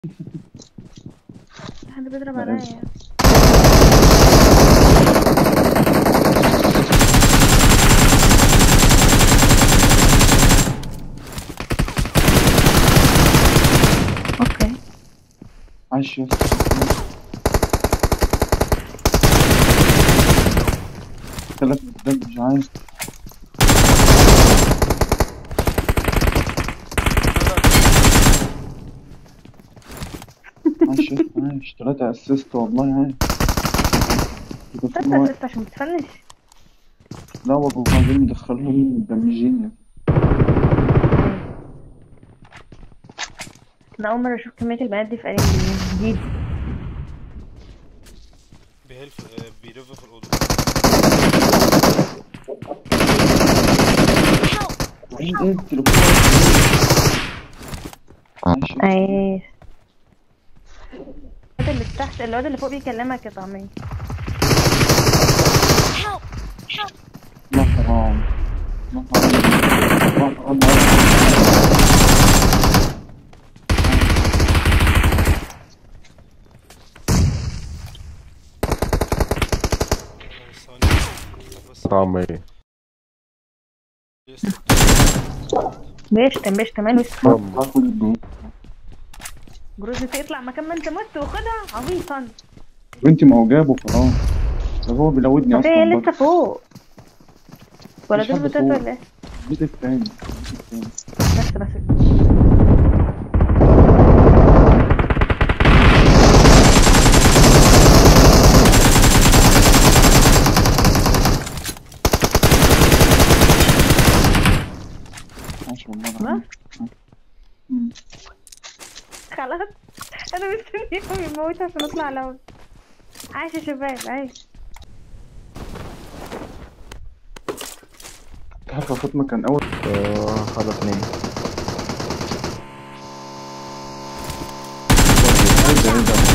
في حد بيضرب لا، عليا اوكي عايش يا ثلاث قدام مش عايز عايش يا عايش ثلاثة اسيست والله عايش كده في بس الوقت. اسيست عشان متفنش لا والله العظيم مدخلهم مدمجين انا اول مره اشوف كميه البنات دي في انمي جديد بيهلف آه، بيلف في الأوضة ايه ايه التليفون عايش يا ايش الواد اللي تحت الواد اللي فوق بيكلمك يا طعمية لا حرام لا حرام لا حرام آه، ثواني بس طعمي يس- بيشتم بيشتم ماله اسمه طعمي هاكل الجو جروزي تطلع مكان ما انت مت وخدها عبيطا بنتي ما هو جابه خلاص ده هو بيلودني طب هي اصلا لسه برضه. فوق ولا مش دول حد بتاعت فوق. ولا ايه البيت التاني البيت التاني بس بس عاش والله بس العظيم. مم. خلاص انا مستنيهم يموتوا عشان اطلع لون عايش يا شباب عايش تعرف يا فاطمة كان أول آه، هذا اثنين حاجة إيه ده؟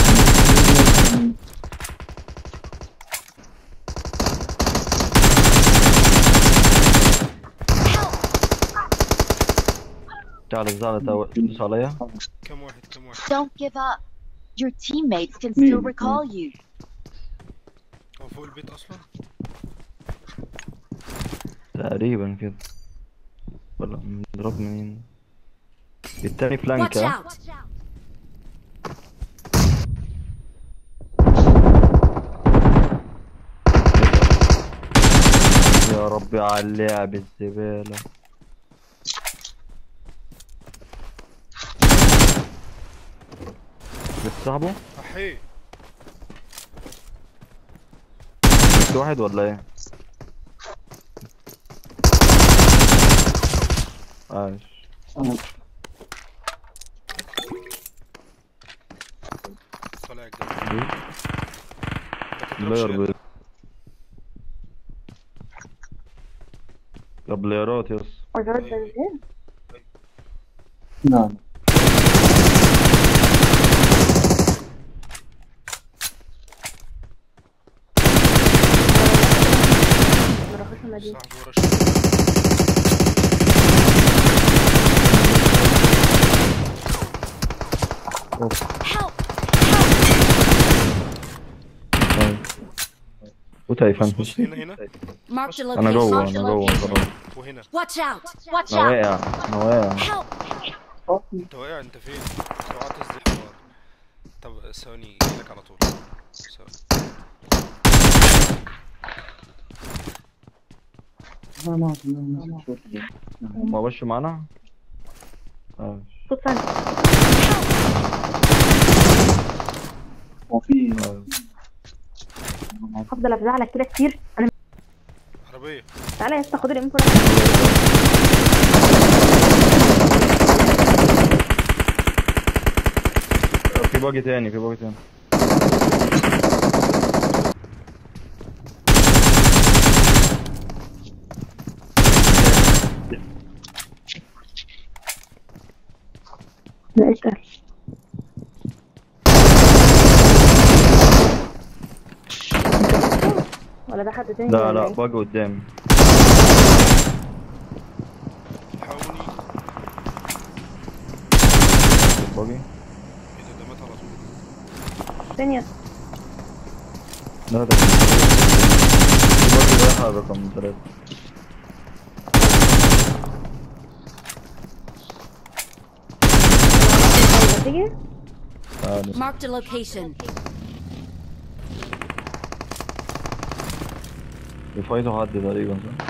تعال زعلت تدوس عليا كم واحد كم واحد Don't give up. Your teammates can Me, still me. recall you. هو فوق البيت أصلا تقريبا كده ولا مضرب منين التاني Watch فلانك ها؟ out! يا ربي على اللعب الزبالة جبت صاحبه؟ أحي جبت واحد ولا ايه؟ عاش أنا طالع الجنب دي ما تضربش بلاير بيض يا بلايرات يس وجرد بنزين نعم بروحوش المدينة صاحبه ورا شوية. Help! وتايفن بص بص هنا هنا Marked a location. انا جوه Marked a انا جوه location. خلاص وهنا Watch out! Watch انا out! واقع انا واقع Help! انت واقع انت فين؟ اوعى تصدق الحوار طب ثواني جايلك على طول ثواني لا ما أعرف، لا، ما أعرف. ما بش معانا عاش صوت ثاني هو في هفضل افزع لك كده كتير انا عربية تعالى يا اسطى خد الانفو في باجي تاني في باجي تاني لا اسال ولا ده حد تاني لا ولا لا إيه؟ باجي قدامي الحقوني باجي فين يا اسطى؟ لا ده في باجي رايح على رقم ثلاثة طيب، تيجي تعالى Marked a location. بيفايتوا حد تقريبا صح؟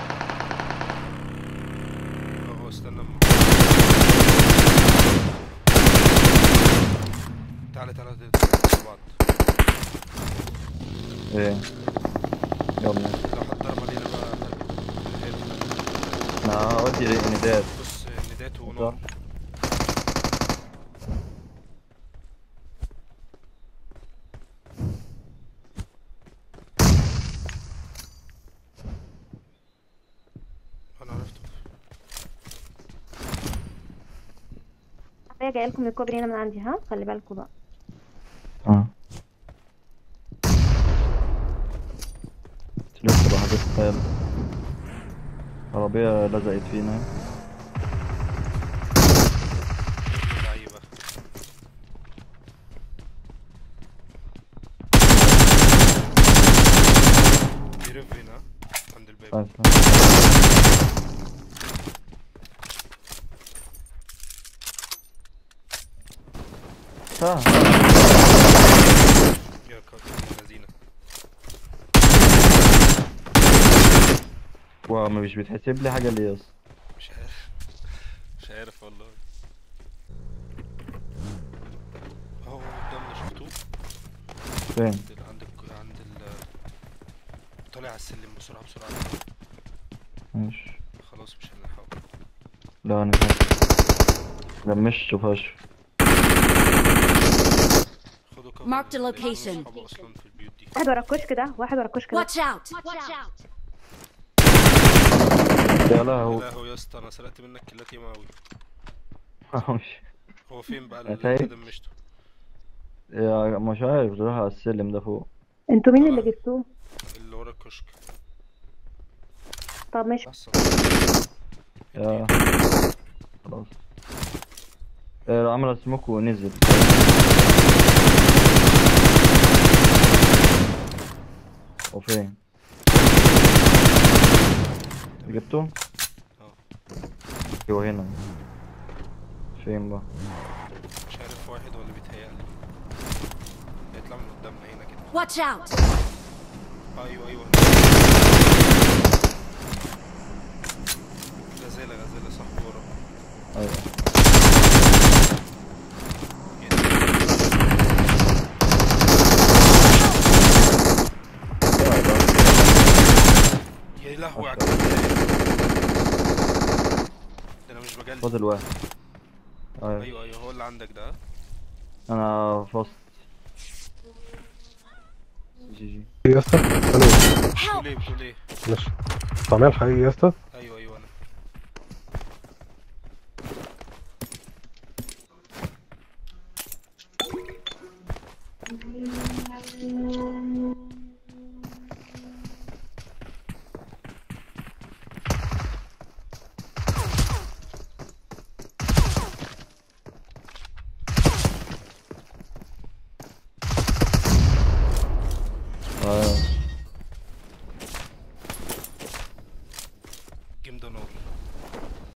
اهو استنى م- تعالى تعالى مع بعض ايه يلا لو حد ضرب علينا بقى هي- انا هودي نداد بص ندات ونار انا عرفته هي جايه لكم الكوبري هنا من عندي ها خلي بالكم بقى اه لسه بقى حاجات خيال عربية لزقت فينا لعيبة بيرف هنا عند الباب عارف. آه. يا كاتب الذين واو مش بتحسب لي حاجة ليه يا اسطى مش عارف مش عارف والله اهو قدامنا شفتوه فين عند ال- عند ال- عند ال طالع على السلم بسرعة بسرعة ماشي خلاص مش هنلحقه لا انا لا مش شوفهاش خدوا cover Marked a لأن location. أصحابه اصلا في البيوت دي واحد ورا الكشك ده واحد ورا الكشك ده Watch out! Watch out! يا يا لهوي لهوي يا اسطى انا سرقت منك كيلات ياما اوي مش هو فين بقى أنا اللي تايه. انت دمشته يا مش عارف راح على السلم ده فوق انتوا مين اللي جبتوه اللي ورا الكشك طب ماشي بس يا خلاص آه، عمل سموك ونزل وفين جبته اه هو هنا فين بقى مش عارف واحد ولا بيتهيألي هيطلع من قدامنا هنا كده Watch out! آه، ايوه ايوه غزالة غزالة صاحبي ورا ايوه يا لهوي على الجمال. ده انا مش بجلد فاضل واحد ايوه ايوه ايوه هو اللي عندك ده انا فصت جي جي يا اسطى الو بتقول Help! ايه بتقول ايه ماشي طعمية الحقيقي يا اسطى